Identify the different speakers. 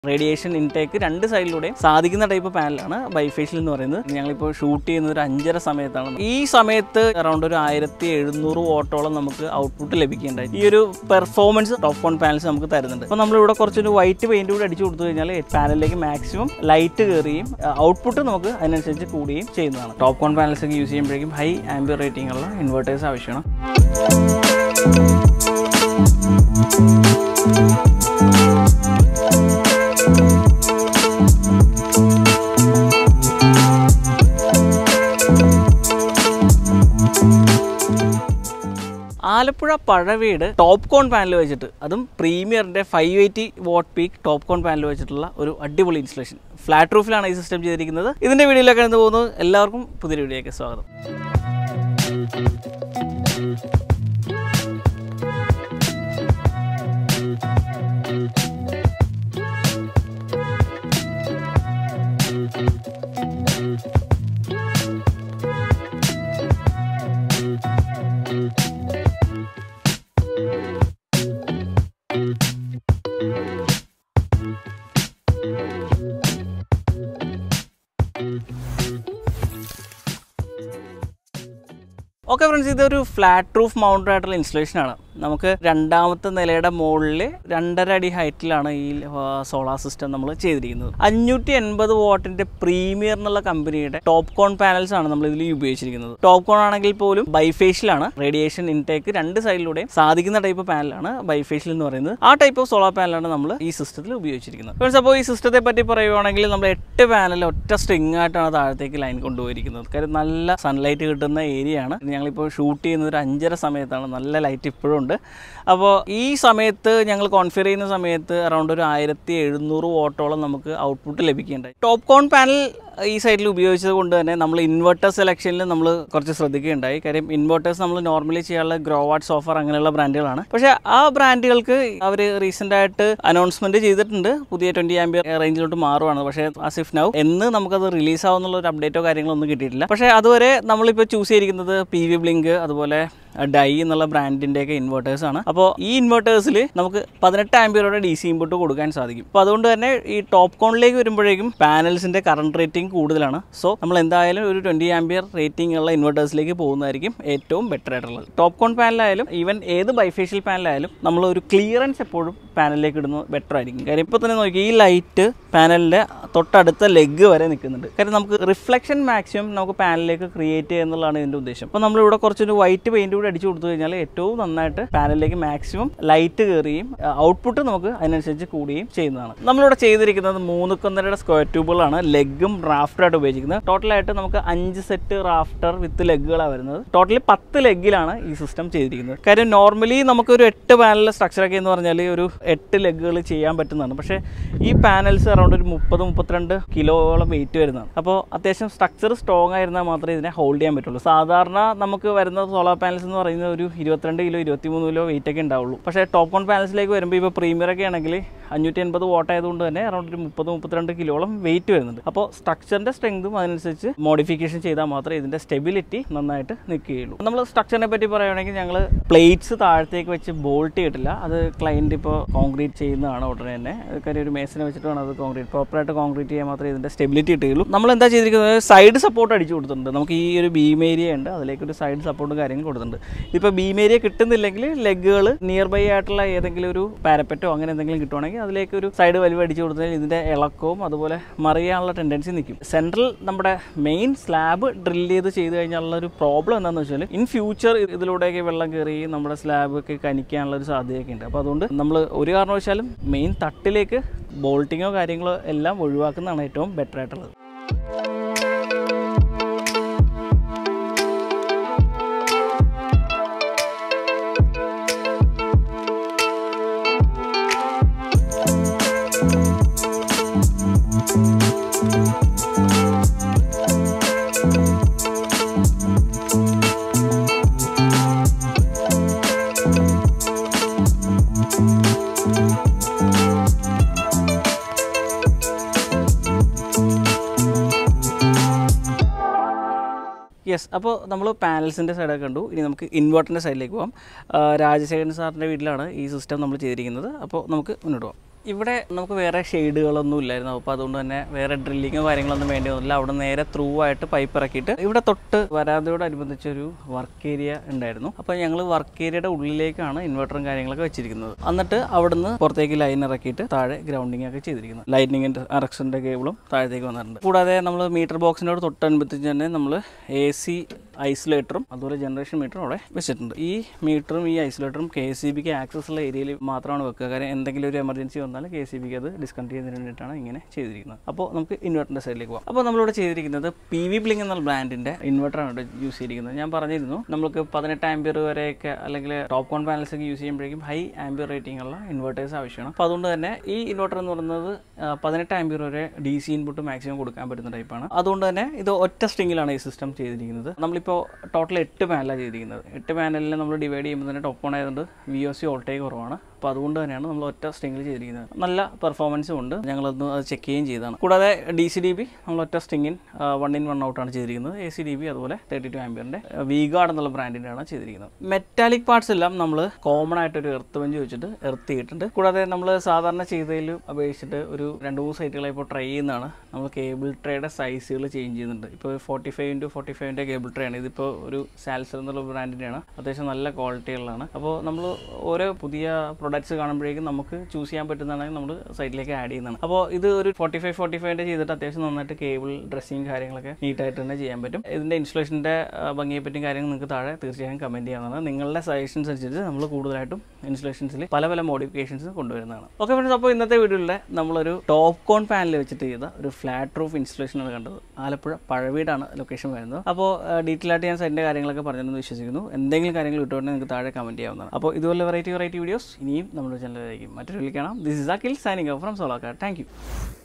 Speaker 1: radiation intake രണ്ട് സൈഡിലൂടെയും സാധിക്കുന്ന type പാനലാണ് bifacial എന്ന് പറയുന്നത് ഞങ്ങളിപ്പോൾ ഷൂട്ട് ചെയ്യുന്നത് ഒരു അഞ്ചര സമയത്താണ് ഈ സമയത്ത് അറൗണ്ട് ഒരു ആയിരത്തി എഴുന്നൂറ് വോട്ടോളം നമുക്ക് ഔട്ട്പുട്ട് ലഭിക്കേണ്ടായി ഈ ഒരു പെർഫോമൻസ് ടോപ്പ് കോൺ പാനൽസ് നമുക്ക് തരുന്നുണ്ട് അപ്പോൾ നമ്മളിവിടെ കുറച്ചൊരു വൈറ്റ് പെയിന്റ് കൂടി അടിച്ചു കൊടുത്തു കഴിഞ്ഞാൽ പാനലിലേക്ക് മാക്സിമം ലൈറ്റ് കയറുകയും ഔട്ട്പുട്ട് നമുക്ക് അതിനനുസരിച്ച് കൂടുകയും ചെയ്യുന്നതാണ് ടോപ്പ് കോൺ പാനൽസ് ഒക്കെ യൂസ് ചെയ്യുമ്പോഴേക്കും ഹൈ ആംബിയർ റേറ്റിംഗ് ഉള്ള ഇൻവെർട്ടേഴ്സ് ആവശ്യമാണ് Alappuzha Pazhaveedu top con panel വെച്ചിട്ട് അതും പ്രീമിയറിൻ്റെ five eighty watt peak top con panel വെച്ചിട്ടുള്ള ഒരു അടിപൊളി ഇൻസ്റ്റലേഷൻ ഫ്ലാറ്റ് റൂഫിലാണ് ഈ സിസ്റ്റം ചെയ്തിരിക്കുന്നത് ഇതിൻ്റെ വീഡിയോയിലൊക്കെ കടന്നു പോകുന്നത് എല്ലാവർക്കും പുതിയൊരു വീഡിയോയ്ക്ക് സ്വാഗതം ഓക്കെ ഫ്രണ്ട്സ് ഇതൊരു ഫ്ലാറ്റ് റൂഫ് മൗണ്ടഡ് ആയിട്ടുള്ള ഇൻസ്റ്റലേഷൻ ആണ് നമുക്ക് രണ്ടാമത്തെ നിലയുടെ മുകളിൽ രണ്ടര അടി ഹൈറ്റിലാണ് ഈ സോളാർ സിസ്റ്റം നമ്മൾ ചെയ്തിരിക്കുന്നത് അഞ്ഞൂറ്റി എൺപത് വാട്ടിന്റെ പ്രീമിയർ എന്നുള്ള കമ്പനിയുടെ ടോപ്പ് കോൺ പാനൽസ് ആണ് നമ്മൾ ഇതിൽ ഉപയോഗിച്ചിരിക്കുന്നത് ടോപ്പ് കോൺ ആണെങ്കിൽ പോലും ബൈഫേഷ്യലാണ് റേഡിയേഷൻ ഇൻടേക്ക് രണ്ട് സൈഡിലൂടെയും സാധിക്കുന്ന ടൈപ്പ് പാനലാണ് ബൈഫേഷ്യൽ എന്ന് പറയുന്നത് ആ ടൈപ്പ് ഓഫ് സോളാർ പാനലാണ് നമ്മൾ ഈ സിസ്റ്റത്തിൽ ഉപയോഗിച്ചിരിക്കുന്നത് ഫ്രണ്ട്സ് അപ്പോൾ ഈ സിസ്റ്റത്തെ പറ്റി പറയുവാണെങ്കിൽ നമ്മൾ എട്ട് പാനൽ ഒറ്റ സ്ട്രിങ് ആയിട്ടാണ് താഴത്തേക്ക് ലൈൻ കൊണ്ടുപോയിരിക്കുന്നത് കാര്യം നല്ല സൺലൈറ്റ് കിട്ടുന്ന ഏരിയ ആണ് ഞങ്ങളിപ്പോൾ ഷൂട്ട് ചെയ്യുന്നത് ഒരു അഞ്ചര സമയത്താണ് നല്ല ലൈറ്റ് ഇപ്പോഴും ഉണ്ട് അപ്പോൾ ഈ സമയത്ത് ഞങ്ങൾ കോൺഫിയർ ചെയ്യുന്ന സമയത്ത് അറൗണ്ട് ഒരു ആയിരത്തി എഴുന്നൂറ് വോട്ടോളം നമുക്ക് ഔട്ട്പുട്ട് ലഭിക്കുകയുണ്ടായി ടോപ്പ് കോൺ പാനൽ ഈ സൈഡിൽ ഉപയോഗിച്ചത് കൊണ്ട് തന്നെ നമ്മൾ ഇൻവെർട്ടർ സെലക്ഷനിൽ നമ്മൾ കുറച്ച് ശ്രദ്ധിക്കുകയുണ്ടായി കാര്യം ഇൻവെർട്ടേഴ്സ് നമ്മൾ നോർമലി ചെയ്യാനുള്ള ഗ്രോ വാട്ട് സോഫർ അങ്ങനെയുള്ള ബ്രാൻഡുകളാണ് പക്ഷേ ആ ബ്രാൻഡുകൾക്ക് അവർ റീസെൻ്റ് ആയിട്ട് അനൗൺസ്മെന്റ് ചെയ്തിട്ടുണ്ട് പുതിയ ട്വന്റി ആംബിയർ റേഞ്ചിലോട്ട് മാറുവാണ് പക്ഷേ ആസിഫ് നൗ എന്ന് നമുക്കത് റിലീസ് ആവുന്നുള്ള ഒരു അപ്ഡേറ്റോ കാര്യങ്ങളോ ഒന്നും കിട്ടിയിട്ടില്ല പക്ഷേ അതുവരെ നമ്മളിപ്പോൾ ചൂസ് ചെയ്തിരിക്കുന്നത് പി വി ബ്ലിങ്ക് അതുപോലെ ഡൈ എന്നുള്ള ബ്രാൻഡിൻ്റെയൊക്കെ ഇൻവെർട്ടേഴ്സ് ആണ് അപ്പോൾ ഈ ഇൻവെർട്ടേഴ്സിൽ നമുക്ക് പതിനെട്ട് ആംബിയറുടെ ഡി സി ഇൻപുട്ട് കൊടുക്കാൻ സാധിക്കും അപ്പോൾ അതുകൊണ്ട് തന്നെ ഈ ടോപ്പ് കോണിലേക്ക് വരുമ്പോഴേക്കും പാനൽസിൻ്റെ കറണ്ട് റേറ്റിംഗ് കൂടുതലാണ് സോ നമ്മൾ എന്തായാലും ഒരു ട്വൻറ്റി ആംബിയർ റേറ്റിംഗ് ഉള്ള ഇൻവെർട്ടേഴ്സിലേക്ക് പോകുന്നതായിരിക്കും ഏറ്റവും ബെറ്റർ ആയിട്ടുള്ളത് ടോപ്പ് കോൺ പാനലായാലും ഈവൻ ഏത് ബൈഫേഷ്യൽ പാനലായാലും നമ്മൾ ഒരു ക്ലിയറൻസ് എപ്പോഴും പാനലിലേക്ക് ഇടുന്നത് ബെറ്റർ ആയിരിക്കും കാര്യം ഇപ്പോൾ തന്നെ നോക്കി ഈ ലൈറ്റ് പാനലിൻ്റെ തൊട്ടടുത്ത ലെഗ് വരെ നിൽക്കുന്നുണ്ട് കാര്യം നമുക്ക് റിഫ്ലക്ഷൻ മാക്സിമം നമുക്ക് പാനലിലേക്ക് ക്രിയേറ്റ് ചെയ്യുക എന്നുള്ളതാണ് ഇതിൻ്റെ ഉദ്ദേശം അപ്പോൾ നമ്മളിവിടെ കുറച്ചൊരു വൈറ്റ് പെയിൻറ് കൂടി അടിച്ചു കൊടുത്തു കഴിഞ്ഞാൽ ഏറ്റവും നന്നായിട്ട് പാനലിലേക്ക് മാക്സിമം ലൈറ്റ് കയറുകയും ഔട്ട്പുട്ട് നമുക്ക് അതിനനുസരിച്ച് കൂടുകയും ചെയ്യുന്നതാണ് നമ്മളിവിടെ ചെയ്തിരിക്കുന്നത് മൂന്ന് കൊന്നരയുടെ സ്ക്വയർ ട്യൂബുകളാണ് ലെഗും റാഫ്റ്ററായിട്ട് ഉപയോഗിക്കുന്നത് ടോട്ടലായിട്ട് നമുക്ക് അഞ്ച് സെറ്റ് റാഫ്റ്റർ വിത്ത് ലെഗുകളാണ് വരുന്നത് ടോട്ടലി പത്ത് ലെഗിലാണ് ഈ സിസ്റ്റം ചെയ്തിരിക്കുന്നത് കാര്യം നോർമലി നമുക്കൊരു എട്ട് പാനലിലെ സ്ട്രക്ചറൊക്കെ എന്ന് പറഞ്ഞാൽ ഒരു എട്ട് ലെഗുകൾ ചെയ്യാൻ പറ്റുന്നതാണ് പക്ഷേ ഈ പാനൽസ് അറൗണ്ട് ഒരു മുപ്പത് മുപ്പത്തിരണ്ട് കിലോളം വെയിറ്റ് വരുന്നതാണ് അപ്പോൾ അത്യാവശ്യം സ്ട്രക്ചർ സ്ട്രോങ് ആയിരുന്നാൽ മാത്രമേ ഇതിനെ ഹോൾഡ് ചെയ്യാൻ പറ്റുള്ളൂ സാധാരണ നമുക്ക് വരുന്ന സോളാർ പാനൽസ് എന്ന് പറയുന്നത് ഒരു ഇരുപത്തിരണ്ട് കിലോ ഇരുപത്തിമൂന്ന് കിലോ വെയിറ്റ് ഒക്കെ ഉണ്ടാവുള്ളൂ പക്ഷേ ടോപ്പ് കോൺ പാനൽസിലേക്ക് വരുമ്പോൾ ഇപ്പോൾ പ്രീമിയർ ഒക്കെ ആണെങ്കിൽ അഞ്ഞൂറ്റി എൺപത് വോട്ട് ആയതുകൊണ്ട് തന്നെ അറൗണ്ട് ഒരു മുപ്പത് മുപ്പത്തിരണ്ട് കിലോളം വെയിറ്റ് വരുന്നുണ്ട് അപ്പോൾ സ്ട്രക്ചറിൻ്റെ സ്ട്രെങ്തും അതിനനുസരിച്ച് മോഡിഫിക്കേഷൻ ചെയ്താൽ മാത്രമേ ഇതിൻ്റെ സ്റ്റെബിലിറ്റി നന്നായിട്ട് നിൽക്കുകയുള്ളൂ നമ്മൾ സ്ട്രക്ചറിനെ പറ്റി പറയുകയാണെങ്കിൽ ഞങ്ങൾ പ്ലേറ്റ്സ് താഴത്തേക്ക് വെച്ച് ബോൾട്ട് ചെയ്തിട്ടില്ല അത് ക്ലയൻറ്റ് ഇപ്പോൾ കോൺക്രീറ്റ് ചെയ്യുന്നതാണ് ഉടനെ തന്നെ അത് കാര്യം ഒരു മേസിനെ വെച്ചിട്ട് വേണം അത് കോൺക്രീറ്റ് പ്രോപ്പറായിട്ട് കോൺക്രീറ്റ് ചെയ്യാൻ മാത്രമേ ഇതിൻ്റെ സ്റ്റെബിലിറ്റി കിട്ടുകയുള്ളൂ നമ്മൾ എന്താ ചെയ്തിരിക്കുന്നത് സൈഡ് സപ്പോർട്ട് അടിച്ചു കൊടുത്തിട്ടുണ്ട് നമുക്ക് ഈ ഒരു ബീം ഏരിയ ഉണ്ട് അതിലേക്ക് ഒരു സൈഡ് സപ്പോർട്ട് കാര്യങ്ങൾ കൊടുത്തിട്ടുണ്ട് ഇപ്പോൾ ബീം ഏരിയ കിട്ടുന്നില്ലെങ്കിൽ ലെഗുകൾ നിയർ ബൈ ആയിട്ടുള്ള ഏതെങ്കിലും ഒരു പാരപ്പറ്റോ അങ്ങനെ എന്തെങ്കിലും കിട്ടുവാണെങ്കിൽ അതിലേക്ക് ഒരു സൈഡ് വലിവ് അടിച്ചു കൊടുത്താൽ ഇതിൻ്റെ ഇളക്കവും അതുപോലെ മറിയാനുള്ള ടെൻഡൻസി നിൽക്കും സെൻട്രൽ നമ്മുടെ മെയിൻ സ്ലാബ് ഡ്രിൽ ചെയ്ത് ചെയ്ത് കഴിഞ്ഞാലുള്ള ഒരു പ്രോബ്ലം എന്താണെന്ന് വെച്ചാൽ ഇൻ ഫ്യൂച്ചർ ഇതിലൂടെയൊക്കെ വെള്ളം കയറി നമ്മുടെ സ്ലാബ് ഒക്കെ കനിക്കാനുള്ള ഒരു സാധ്യതയൊക്കെ ഉണ്ട് അപ്പോൾ അതുകൊണ്ട് നമ്മൾ ഒരു കാരണവശാലും മെയിൻ തട്ടിലേക്ക് ബോൾട്ടിങ്ങോ കാര്യങ്ങളോ എല്ലാം ഒഴിവാക്കുന്നതാണ് ഏറ്റവും ബെറ്റർ ആയിട്ടുള്ളത് യെസ് അപ്പോൾ നമ്മൾ പാനൽസിൻ്റെ സൈഡൊക്കെ കണ്ടു ഇനി നമുക്ക് ഇൻവെർട്ടറിൻ്റെ സൈഡിലേക്ക് പോകാം ആ, രാജശേഖരൻ സാറിൻ്റെ വീട്ടിലാണ് ഈ സിസ്റ്റം നമ്മൾ ചെയ്തിരിക്കുന്നത് അപ്പോൾ നമുക്ക് മുന്നോട്ട് പോകാം ഇവിടെ നമുക്ക് വേറെ ഷെയ്ഡുകളൊന്നും ഇല്ലായിരുന്നു അപ്പോൾ അതുകൊണ്ട് തന്നെ വേറെ ഡ്രില്ലിങ്ങോ കാര്യങ്ങളൊന്നും വേണ്ടി വന്നില്ല അവിടെ നേരെ ത്രൂ ആയിട്ട് പൈപ്പ് ഇറക്കിയിട്ട് ഇവിടെ തൊട്ട് വരാതയോടനുബന്ധിച്ചൊരു വർക്ക് ഏരിയ ഉണ്ടായിരുന്നു അപ്പോൾ ഞങ്ങൾ വർക്ക് ഏരിയയുടെ ഉള്ളിലേക്കാണ് ഇൻവെർട്ടറും കാര്യങ്ങളൊക്കെ വെച്ചിരിക്കുന്നത് എന്നിട്ട് അവിടുന്ന് പുറത്തേക്ക് ലൈൻ ഇറക്കിയിട്ട് താഴെ ഗ്രൗണ്ടിങ് ഒക്കെ ചെയ്തിരിക്കുന്നത് ലൈറ്റിനിങ്ങിൻ്റെ അറക്ഷൻ്റെ കേബിളും താഴത്തേക്ക് വന്നിട്ടുണ്ട് കൂടാതെ നമ്മൾ മീറ്റർ ബോക്സിനോട് തൊട്ടനുബന്ധിച്ച് തന്നെ നമ്മൾ എ സി ഐസൊലേറ്ററും അതുപോലെ ജനറേഷൻ മീറ്ററും അവിടെ വെച്ചിട്ടുണ്ട് ഈ മീറ്ററും ഈ ഐസൊലേറ്ററും കെ എസ് സി ബിക്ക് ആക്സസ് ഉള്ള ഏരിയയിൽ മാത്രമാണ് വെക്കുക കാരണം എന്തെങ്കിലും ഒരു എമർജൻസി വന്നാൽ കെ സി ബിക്ക് അത് ഡിസ്കണക്ട് ചെയ്യുന്നതിന് വേണ്ടിയിട്ടാണ് ഇങ്ങനെ ചെയ്തിരിക്കുന്നത് അപ്പോൾ നമുക്ക് ഇൻവെർട്ടറിൻ്റെ സൈഡിലേക്ക് പോകാം അപ്പോൾ നമ്മളിവിടെ ചെയ്തിരിക്കുന്നത് പി വി ബ്ലിങ് എന്നുള്ള ബ്രാൻഡിൻ്റെ ഇൻവെർട്ടറാണ് ഇവിടെ യൂസ് ചെയ്തിരിക്കുന്നത് ഞാൻ പറഞ്ഞിരുന്നു നമുക്ക് പതിനെട്ട് ആംബിയർ വരെയൊക്കെ അല്ലെങ്കിൽ ടോപ്പ് കോൺ പാനൽസ് ഒക്കെ യൂസ് ചെയ്യുമ്പോഴേക്കും ഹൈ ആംബിയർ റേറ്റിംഗ് ഉള്ള ഇൻവെർട്ടേഴ്സ് ആവശ്യമാണ് അപ്പോൾ അതുകൊണ്ട് തന്നെ ഈ ഇൻവെർട്ടർ എന്ന് പറയുന്നത് ആ, പതിനെട്ട് ആംബിയർ വരെ ഡി സി ഇൻപുട്ട് മാക്സിമം കൊടുക്കാൻ പറ്റുന്ന ടൈപ്പാണ് അതുകൊണ്ട് തന്നെ ഇത് ഒറ്റ സ്ട്രിങ്ങിലാണ് ഈ സിസ്റ്റം ചെയ്തിരിക്കുന്നത് നമ്മളിപ്പോൾ ടോട്ടൽ എട്ട് പാനലാണ് ചെയ്തിരിക്കുന്നത് എട്ട് പാനലിനെ നമ്മൾ ഡിവൈഡ് ചെയ്യുമ്പോൾ തന്നെ ടോപ്പ് ഓൺ ആയതുകൊണ്ട് വി ഒ സി വോൾട്ടേജ് കുറവാണ് അപ്പോൾ അതുകൊണ്ട് തന്നെയാണ് നമ്മൾ ഒറ്റ സ്ട്രിങ്ങിൽ ചെയ്തിരിക്കുന്നത് നല്ല പെർഫോമൻസും ഉണ്ട് ഞങ്ങളത് അത് ചെക്ക് ചെയ്യുകയും ചെയ്തതാണ് കൂടാതെ ഡി സി ഡി ബി നമ്മൾ ഒറ്റ സ്ട്രിങ്ങിൻ വൺ ഇൻ വൺ ഔട്ടാണ് ചെയ്തിരിക്കുന്നത് എ സി ഡി ബി അതുപോലെ തേർട്ടി ടു ആംബിയറിൻ്റെ വി ഗാർഡ് എന്നുള്ള ബ്രാൻഡിൻ്റെ ആണ് ചെയ്തിരിക്കുന്നത് മെറ്റാലിക് പാർട്സ് എല്ലാം നമ്മൾ കോമൺ ആയിട്ട് ഒരു എർത്ത് ബെഞ്ച് വെച്ചിട്ട് എർത്ത് ചെയ്തിട്ടുണ്ട് കൂടാതെ നമ്മൾ സാധാരണ ചെയ്തതിൽ അപേക്ഷിച്ചിട്ട് ഒരു രണ്ട് മൂന്ന് സൈറ്റുകളെ ഇപ്പോൾ ട്രൈ ചെയ്യുന്നതാണ് നമ്മൾ കേബിൾ ട്രേയുടെ സൈസുകൾ ചേഞ്ച് ചെയ്യുന്നുണ്ട് ഇപ്പോൾ ഫോർട്ടി ഫൈവ് ഇൻറ്റു ഫോർട്ടി ഫൈവിൻ്റെ കേബിൾ ട്രേ ആണ് ഇതിപ്പോൾ ഒരു സാൽസർ എന്നുള്ള ബ്രാൻഡിൻ്റെയാണ് അത്യാവശ്യം നല്ല ക്വാളിറ്റികളിലാണ് അപ്പോൾ നമ്മൾ ഓരോ പുതിയ പ്രൊഡക്ട്സ് കാണുമ്പോഴേക്കും നമുക്ക് ചൂസ് ചെയ്യാൻ പറ്റുന്നതാണെങ്കിൽ നമ്മൾ സൈറ്റിലേക്ക് ആഡ് ചെയ്യുന്നതാണ് അപ്പോൾ ഇത് ഒരു ഫോർട്ടി ഫൈവ് ഫോർട്ടി ഫൈവിൻ്റെ ചെയ്തിട്ട് അത്യാവശ്യം നന്നായിട്ട് കേബിൾ ഡ്രസ്സിങ് കാര്യങ്ങളൊക്കെ നീറ്റായിട്ട് തന്നെ ചെയ്യാൻ പറ്റും ഇതിൻ്റെ ഇൻസ്റ്റലേഷൻ്റെ ഭംഗിയെ പറ്റിയും കാര്യങ്ങൾ നിങ്ങൾക്ക് താഴെ തീർച്ചയായും കമൻറ്റ് ചെയ്യാവുന്നതാണ് നിങ്ങളുടെ സജഷൻസ് അനുസരിച്ച് നമ്മൾ കൂടുതലായിട്ടും ഇൻസ്റ്റലേഷൻസിൽ പല പല മോഡിഫിക്കേഷൻസ് കൊണ്ടുവരുന്നതാണ് ഓക്കെ ഫ്രണ്ട്സ് അപ്പോൾ ഇന്നത്തെ വീഡിയോയിലെ നമ്മളൊരു ടോപ്പ് കോൺ പാനൽ വെച്ചിട്ട് ചെയ്ത ഒരു ഫ്ലാറ്റ് റൂഫ് ഇൻസ്റ്റലേഷനാണ് കണ്ടത് ആലപ്പുഴ പഴവീടാണ് ലൊക്കേഷൻ വരുന്നത് അപ്പോൾ ഡീറ്റെയിൽ ആയിട്ട് ഞാൻ സൈറ്റിൻ്റെ കാര്യങ്ങളൊക്കെ പറഞ്ഞെന്ന് വിശ്വസിക്കുന്നു എന്തെങ്കിലും കാര്യങ്ങൾ ഇട്ടുകൊണ്ട് നിങ്ങൾക്ക് താഴെ കമൻറ്റ് ചെയ്യാവുന്നതാണ് അപ്പോൾ ഇതുപോലെ വെറൈറ്റി വെറൈറ്റി വീഡിയോസ് ഇനിയും നമ്മുടെ ചാനലിലായിരിക്കും മറ്റൊരു കാണാം this is Akhil signing from സോളാക്കാർ താങ്ക് യു